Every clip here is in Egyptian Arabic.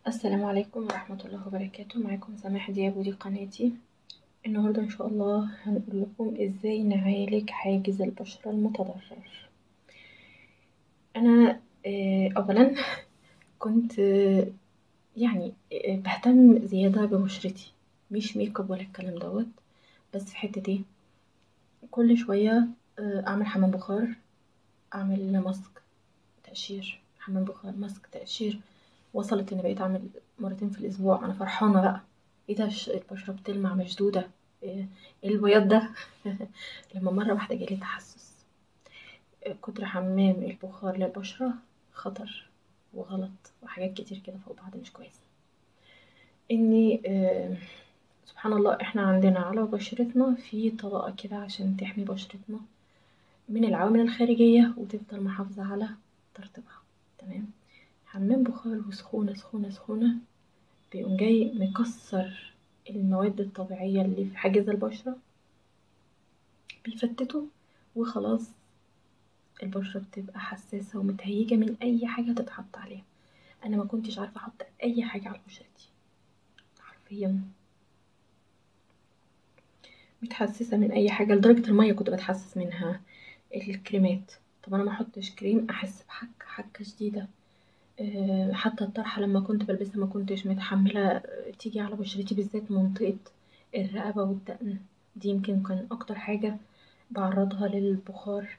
السلام عليكم ورحمة الله وبركاته معاكم سماح دياب ودي قناتي النهاردة إن شاء الله هنقول لكم إزاي نعالج حاجز البشرة المتضرر أنا آه، أولا كنت آه، يعني آه، بهتم زيادة ببشرتي مش ميك اب ولا الكلام دوت بس في حتة ايه كل شوية أعمل حمام بخار أعمل ماسك تقشير حمام بخار ماسك تقشير وصلت إني بقيت أعمل مرتين في الأسبوع أنا فرحانة بقى ايه ده البشرة بتلمع مشدودة ايه البياض ده لما مرة واحدة جالي تحسس كتر حمام البخار للبشرة خطر وغلط وحاجات كتير كده فوق بعض مش كويسة إني اه سبحان الله احنا عندنا على بشرتنا في طبقة كده عشان تحمي بشرتنا من العوامل الخارجية وتفضل محافظة على ترطيبها تمام حمام بخار وسخونة سخونة سخونة بيقوم جاي مكسر المواد الطبيعية اللي في حاجز البشرة بيفتته وخلاص البشرة بتبقى حساسة ومتهيجة من أي حاجة تتحط عليها أنا ما كنتش عارفة أحط أي حاجة على بشرتي حرفيا متحسسة من أي حاجة لدرجة المية كنت بتحسس منها الكريمات طب أنا ما أحطش كريم أحس بحكة حكة شديدة أه حتى الطرحة لما كنت بلبسها ما كنتش متحملة تيجي على بشرتي بالذات منطقة الرقبة والدقن دي يمكن كان أكتر حاجة بعرضها للبخار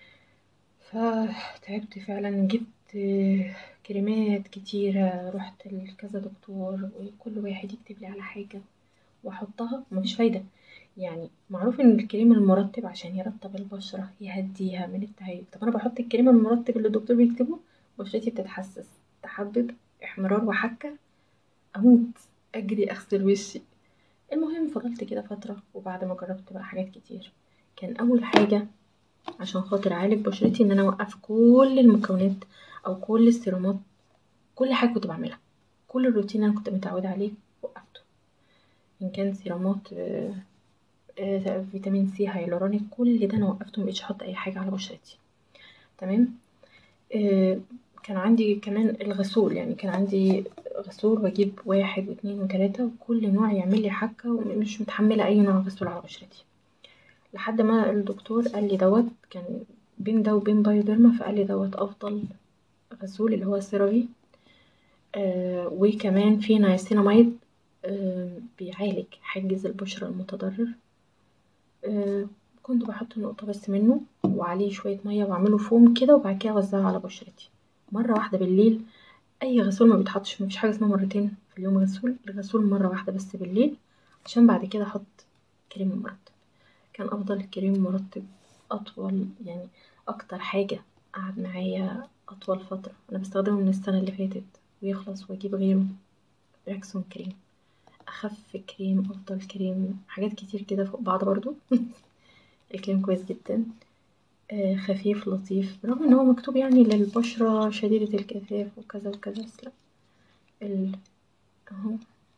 فتعبت فعلا جبت كريمات كتيرة رحت لكذا دكتور وكل واحد يكتبلي على حاجة واحطها ومفيش فايدة يعني معروف ان الكريم المرطب عشان يرطب البشرة يهديها من التهيج طب انا بحط الكريم المرطب اللي الدكتور بيكتبه بشرتي بتتحسس تحبب احمرار وحكة اموت اجري اغسل وشي المهم فضلت كده فترة وبعد ما جربت بقى حاجات كتير كان اول حاجة عشان خاطر اعالج بشرتي ان انا اوقف كل المكونات او كل السيرومات كل حاجة كنت بعملها كل الروتين اللي انا كنت متعودة عليه وقفته ان كان سيرومات فيتامين سي هيلورونيك كل ده انا وقفته مبقتش احط اي حاجة على بشرتي تمام آه كان عندي كمان الغسول يعني كان عندي غسول بجيب واحد واتنين وتلاتة وكل نوع يعملي حكة ومش متحملة أي نوع غسول على بشرتي لحد ما الدكتور قالي دوت كان بين ده وبين بايوديرما فقالي دوت أفضل غسول اللي هو السيرافي آه وكمان في نايسيناميد آه بيعالج حاجز البشرة المتضرر آه كنت بحط نقطة بس منه وعليه شوية مية وأعمله فوم كده وبعد كده أوزعه على بشرتي مرة واحدة بالليل أي غسول ما بيتحطش مفيش حاجة اسمها مرتين في اليوم غسول الغسول مرة واحدة بس بالليل عشان بعد كده أحط كريم مرطب كان أفضل الكريم مرطب أطول يعني أكتر حاجة قعد معايا أطول فترة أنا بستخدمه من السنة اللي فاتت ويخلص وأجيب غيره ريكسون كريم أخف كريم أفضل كريم حاجات كتير كده فوق بعض برضو الكريم كويس جدا آه خفيف لطيف برغم ان هو مكتوب يعني للبشرة شديدة الكثاف وكذا وكذا بس لا ال... اهو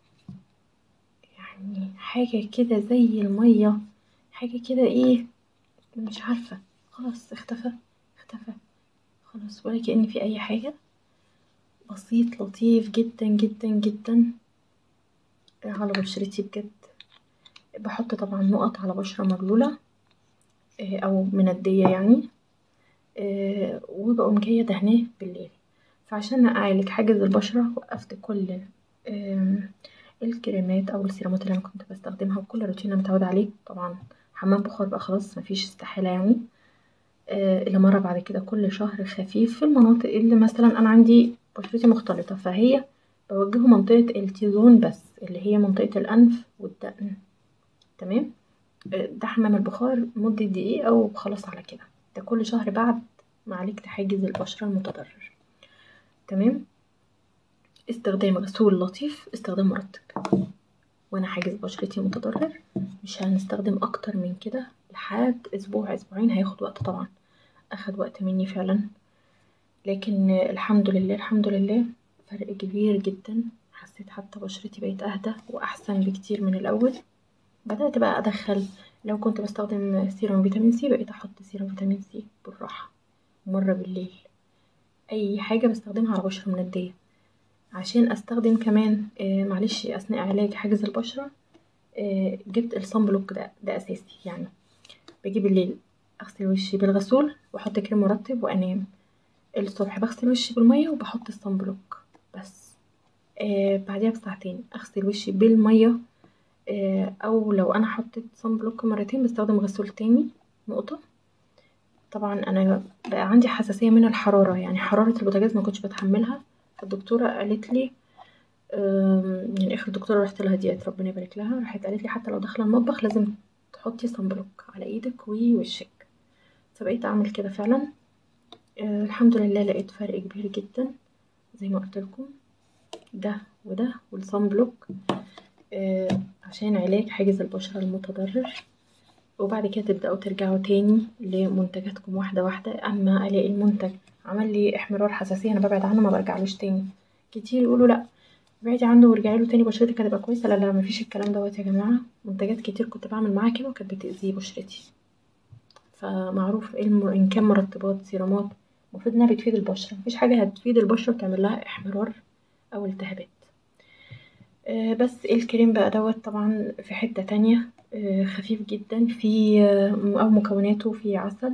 يعني حاجة كده زي المية حاجة كده ايه مش عارفة خلاص اختفى اختفى خلاص ولا كأن في اي حاجة بسيط لطيف جدا جدا جدا على بشرتي بجد بحط طبعا نقط على بشرة مبلولة او مندية يعني أه وبقوم جاية دهناه بالليل فعشان اعالج حاجز البشرة وقفت كل أه الكريمات او السيرامات اللي انا كنت بستخدمها وكل روتين انا متعودة عليه طبعا حمام بخار بقى خلاص مفيش استحالة يعني أه اللي مرة بعد كده كل شهر خفيف في المناطق اللي مثلا انا عندي بشرتي مختلطة فهي بوجهه منطقة التيزون بس اللي هي منطقة الانف والدقن تمام ده حمام البخار مدة دقيقة وخلاص على كده ده كل شهر بعد ما عالجت حاجز البشرة المتضرر تمام استخدام غسول لطيف استخدام مرطب وانا حاجز بشرتي متضرر مش هنستخدم اكتر من كده لحد اسبوع اسبوعين هياخد وقت طبعا اخد وقت مني فعلا لكن الحمد لله الحمد لله فرق كبير جدا حسيت حتى بشرتي بقت اهدى واحسن بكتير من الاول بدأت بقى أدخل لو كنت بستخدم سيروم فيتامين سي بقيت أحط سيروم فيتامين سي بالراحة مرة بالليل أي حاجة بستخدمها على بشرة مندية عشان استخدم كمان آه معلش اثناء علاج حاجز البشرة آه جبت الصن بلوك ده ده اساسي يعني باجي بالليل اغسل وشي بالغسول واحط كريم مرطب وانام الصبح بغسل وشي بالمية وبحط الصن بلوك بس آه بعديها بساعتين اغسل وشي بالمية آه او لو انا حطيت صن بلوك مرتين بستخدم غسول تاني نقطة طبعا انا بقى عندي حساسية من الحرارة يعني حرارة البوتاجاز ما كنتش بتحملها فالدكتورة قالت لي يعني اخر دكتورة رحت لها ديت ربنا يبارك لها راحت قالت لي حتى لو داخلة المطبخ لازم تحطي صن بلوك على ايدك ووشك فبقيت اعمل كده فعلا آه الحمد لله لقيت فرق كبير جدا زي ما قلت لكم ده وده والصن بلوك آه عشان علاج حاجز البشرة المتضرر وبعد كده تبدأوا ترجعوا تاني لمنتجاتكم واحدة واحدة أما ألاقي المنتج عمل لي احمرار حساسية أنا ببعد عنه ما برجعلوش تاني كتير يقولوا لأ ابعدي عنه وارجعي له تاني بشرتك هتبقى كويسة لا لا مفيش الكلام دوت يا جماعة منتجات كتير كنت بعمل معاها كده وكانت بتأذي بشرتي فمعروف إن كان مرطبات سيرامات المفروض إنها بتفيد البشرة مفيش حاجة هتفيد البشرة وتعمل لها احمرار أو التهابات آه بس الكريم بقى دوت طبعا في حتة تانية آه خفيف جدا في آه أو مكوناته في عسل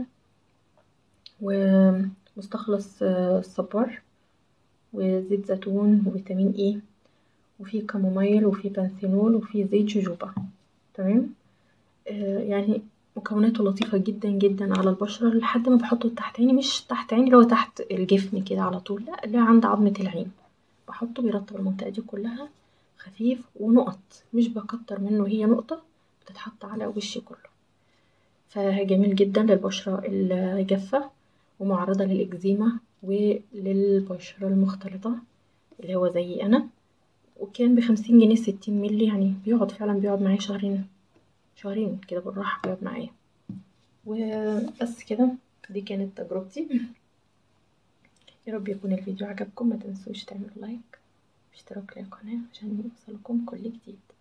ومستخلص الصبار وزيت زيتون وفيتامين اي وفي كامومايل وفي بنسينول وفي زيت جوجوبا تمام يعني مكوناته لطيفة جدا جدا على البشرة لحد ما بحطه تحت عيني مش تحت عيني اللي هو تحت الجفن كده على طول لا اللي عند عظمة العين بحطه بيرطب المنطقة دي كلها خفيف ونقط مش بكتر منه هي نقطة بتتحط على وشي كله فجميل جدا للبشرة الجافة ومعرضة للإكزيما وللبشرة المختلطة اللي هو زي أنا وكان بخمسين جنيه ستين ملي يعني بيقعد فعلا بيقعد معايا شهرين شهرين كده بالراحة بيقعد معايا وبس كده دي كانت تجربتي يا رب يكون الفيديو عجبكم ما تنسوش تعملوا لايك واشتراك للقناة عشان يوصلكم كل جديد